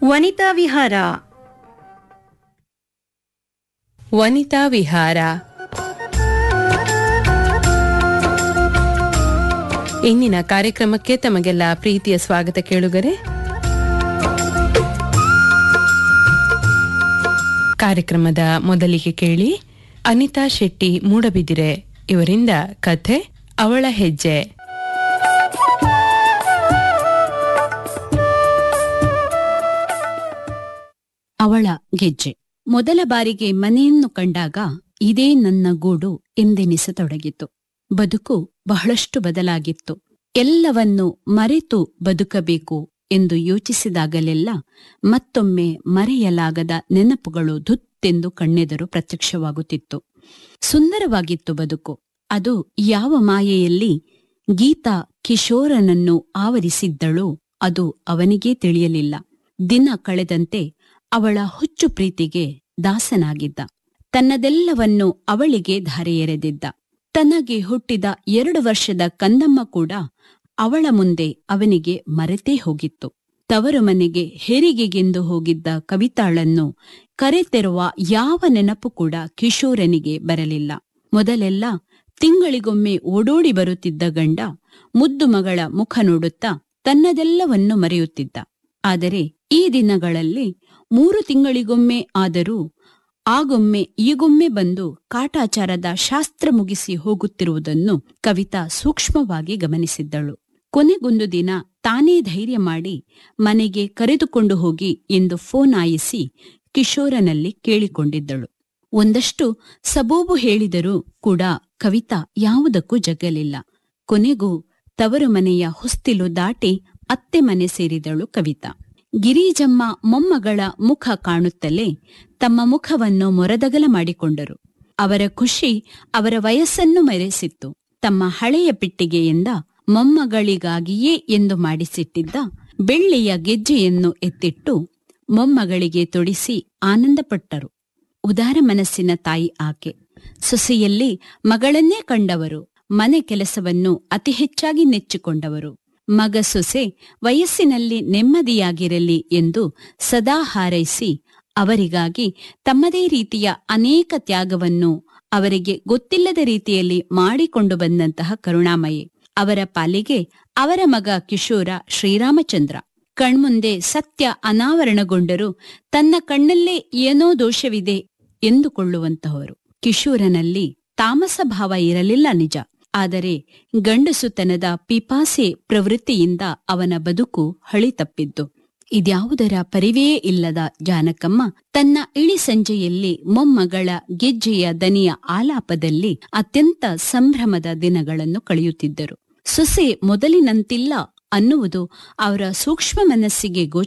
ವನಿತಾ ವಿಹಾರ ವನಿತಾ ವಿಹಾರ ಇಂದಿನ ಕಾರ್ಯಕ್ರಮಕ್ಕೆ ತಮಗೆಲ್ಲ ಪ್ರೀತಿಯ ಸ್ವಾಗತ ಕೇಳುಗರೆ ಕಾರ್ಯಕ್ರಮದ ಮೊದಲಿಗೆ ಕೇಳಿ ಅನಿತಾ ಶೆಟ್ಟಿ ಮೂಡಬಿದಿರೆ ಇವರಿಂದ ಕಥೆ ಅವಳ ಹೆಜ್ಜೆ ಅವಳ ಗೆಜ್ಜೆ ಮೊದಲ ಬಾರಿಗೆ ಮನೆಯನ್ನು ಕಂಡಾಗ ಇದೇ ನನ್ನ ಗೂಡು ಎಂದೆನಿಸತೊಡಗಿತು ಬದುಕು ಬಹಳಷ್ಟು ಬದಲಾಗಿತ್ತು ಎಲ್ಲವನ್ನು ಮರೆತು ಬದುಕಬೇಕು ಎಂದು ಯೋಚಿಸಿದಾಗಲೆಲ್ಲ ಮತ್ತೊಮ್ಮೆ ಮರೆಯಲಾಗದ ನೆನಪುಗಳು ಧುತ್ತೆಂದು ಕಣ್ಣೆದರು ಪ್ರತ್ಯಕ್ಷವಾಗುತ್ತಿತ್ತು ಸುಂದರವಾಗಿತ್ತು ಬದುಕು ಅದು ಯಾವ ಮಾಯೆಯಲ್ಲಿ ಗೀತಾ ಕಿಶೋರನನ್ನು ಆವರಿಸಿದ್ದಳೋ ಅದು ಅವನಿಗೇ ತಿಳಿಯಲಿಲ್ಲ ದಿನ ಕಳೆದಂತೆ ಅವಳ ಹುಚ್ಚು ಪ್ರೀತಿಗೆ ದಾಸನಾಗಿದ್ದ ತನ್ನದೆಲ್ಲವನ್ನು ಅವಳಿಗೆ ಧಾರೆ ಎರೆದಿದ್ದ ತನಗೆ ಹುಟ್ಟಿದ ಎರಡು ವರ್ಷದ ಕಂದಮ್ಮ ಕೂಡ ಅವಳ ಮುಂದೆ ಅವನಿಗೆ ಮರೆತೇ ಹೋಗಿತ್ತು ತವರು ಮನೆಗೆ ಹೆರಿಗೆಗೆಂದು ಹೋಗಿದ್ದ ಕವಿತಾಳನ್ನು ಕರೆತೆರುವ ಯಾವ ನೆನಪು ಕೂಡ ಕಿಶೋರನಿಗೆ ಬರಲಿಲ್ಲ ಮೊದಲೆಲ್ಲ ತಿಂಗಳಿಗೊಮ್ಮೆ ಓಡೋಡಿ ಬರುತ್ತಿದ್ದ ಗಂಡ ಮುದ್ದು ಮಗಳ ಮುಖ ನೋಡುತ್ತಾ ತನ್ನದೆಲ್ಲವನ್ನು ಮರೆಯುತ್ತಿದ್ದ ಆದರೆ ಈ ದಿನಗಳಲ್ಲಿ ಮೂರು ತಿಂಗಳಿಗೊಮ್ಮೆ ಆದರೂ ಆಗೊಮ್ಮೆ ಈಗೊಮ್ಮೆ ಬಂದು ಕಾಟಾಚಾರದ ಶಾಸ್ತ್ರ ಮುಗಿಸಿ ಹೋಗುತ್ತಿರುವುದನ್ನು ಕವಿತಾ ಸೂಕ್ಷ್ಮವಾಗಿ ಗಮನಿಸಿದ್ದಳು ಕೊನೆಗೊಂದು ದಿನ ತಾನೇ ಧೈರ್ಯ ಮಾಡಿ ಮನೆಗೆ ಕರೆದುಕೊಂಡು ಹೋಗಿ ಎಂದು ಫೋನ್ ಆಯಿಸಿ ಕಿಶೋರನಲ್ಲಿ ಕೇಳಿಕೊಂಡಿದ್ದಳು ಒಂದಷ್ಟು ಸಬೂಬು ಹೇಳಿದರೂ ಕೂಡ ಕವಿತಾ ಯಾವುದಕ್ಕೂ ಜಗ್ಗಲಿಲ್ಲ ಕೊನೆಗೂ ತವರು ಮನೆಯ ಹೊಸ್ತಿಲು ದಾಟಿ ಅತ್ತೆ ಮನೆ ಸೇರಿದಳು ಕವಿತಾ ಗಿರಿಜಮ್ಮ ಮೊಮ್ಮಗಳ ಮುಖ ಕಾಣುತ್ತಲೇ ತಮ್ಮ ಮುಖವನ್ನು ಮೊರದಗಲ ಮಾಡಿಕೊಂಡರು ಅವರ ಖುಷಿ ಅವರ ವಯಸ್ಸನ್ನು ಮೆರೆಸಿತ್ತು ತಮ್ಮ ಹಳೆಯ ಪೆಟ್ಟಿಗೆಯಿಂದ ಮೊಮ್ಮಗಳಿಗಾಗಿಯೇ ಎಂದು ಮಾಡಿಸಿಟ್ಟಿದ್ದ ಬೆಳ್ಳಿಯ ಗೆಜ್ಜೆಯನ್ನು ಎತ್ತಿಟ್ಟು ಮೊಮ್ಮಗಳಿಗೆ ತೊಡಿಸಿ ಆನಂದಪಟ್ಟರು ಉದಾರ ಮನಸ್ಸಿನ ತಾಯಿ ಆಕೆ ಸೊಸೆಯಲ್ಲಿ ಮಗಳನ್ನೇ ಕಂಡವರು ಮನೆ ಕೆಲಸವನ್ನು ಅತಿ ಹೆಚ್ಚಾಗಿ ನೆಚ್ಚಿಕೊಂಡವರು ಮಗ ಸೊಸೆ ವಯಸ್ಸಿನಲ್ಲಿ ನೆಮ್ಮದಿಯಾಗಿರಲಿ ಎಂದು ಸದಾ ಹಾರೈಸಿ ಅವರಿಗಾಗಿ ತಮ್ಮದೇ ರೀತಿಯ ಅನೇಕ ತ್ಯಾಗವನ್ನು ಅವರಿಗೆ ಗೊತ್ತಿಲ್ಲದ ರೀತಿಯಲ್ಲಿ ಮಾಡಿಕೊಂಡು ಬಂದಂತಹ ಕರುಣಾಮಯಿ ಅವರ ಪಾಲಿಗೆ ಅವರ ಮಗ ಕಿಶೋರ ಶ್ರೀರಾಮಚಂದ್ರ ಕಣ್ಮುಂದೆ ಸತ್ಯ ಅನಾವರಣಗೊಂಡರೂ ತನ್ನ ಕಣ್ಣಲ್ಲೇ ಏನೋ ದೋಷವಿದೆ ಎಂದುಕೊಳ್ಳುವಂತಹವರು ಕಿಶೋರನಲ್ಲಿ ತಾಮಸ ಭಾವ ಇರಲಿಲ್ಲ ನಿಜ ಆದರೆ ಗಂಡಸುತನದ ಪಿಪಾಸೆ ಪ್ರವೃತ್ತಿಯಿಂದ ಅವನ ಬದುಕು ಹಳಿ ತಪ್ಪಿದ್ದು ಇದ್ಯಾವುದರ ಪರಿವೇ ಇಲ್ಲದ ಜಾನಕಮ್ಮ ತನ್ನ ಇಳಿ ಸಂಜೆಯಲ್ಲಿ ಮೊಮ್ಮಗಳ ಗೆಜ್ಜೆಯ ದನಿಯ ಆಲಾಪದಲ್ಲಿ ಅತ್ಯಂತ ಸಂಭ್ರಮದ ದಿನಗಳನ್ನು ಕಳೆಯುತ್ತಿದ್ದರು ಸೊಸೆ ಮೊದಲಿನಂತಿಲ್ಲ ಅನ್ನುವುದು ಅವರ ಸೂಕ್ಷ್ಮ ಮನಸ್ಸಿಗೆ ಗೋಚ